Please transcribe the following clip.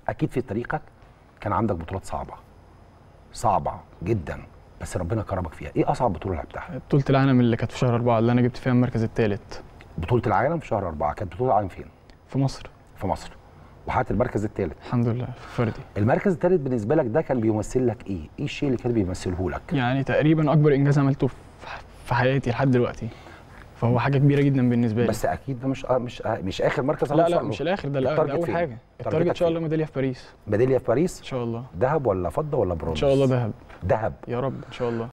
اكيد في طريقك كان عندك بطولات صعبه صعبه جدا بس ربنا كرمك فيها ايه اصعب بطوله لعبتها بطوله العالم اللي كانت في شهر أربعة اللي انا جبت فيها المركز الثالث بطوله العالم في شهر أربعة كانت بطوله العالم فين في مصر في مصر وحققت المركز الثالث الحمد لله في فردي المركز الثالث بالنسبه لك ده كان بيمثل لك ايه ايه الشيء اللي كان بيمثله لك يعني تقريبا اكبر انجاز عملته في- في حياتي لحد دلوقتي فهو حاجه كبيره جدا بالنسبه لي بس اكيد ده مش آه مش آه مش اخر مركز لا هنوصل لا له. مش الاخر ده, الأ- التارجت ده اول فين؟ حاجه تارجتك التارجت ان شاء فين؟ الله ميداليه في باريس ميداليه في باريس ان شاء الله ذهب ولا فضه ولا برونز ان شاء الله ذهب ذهب يا رب ان شاء الله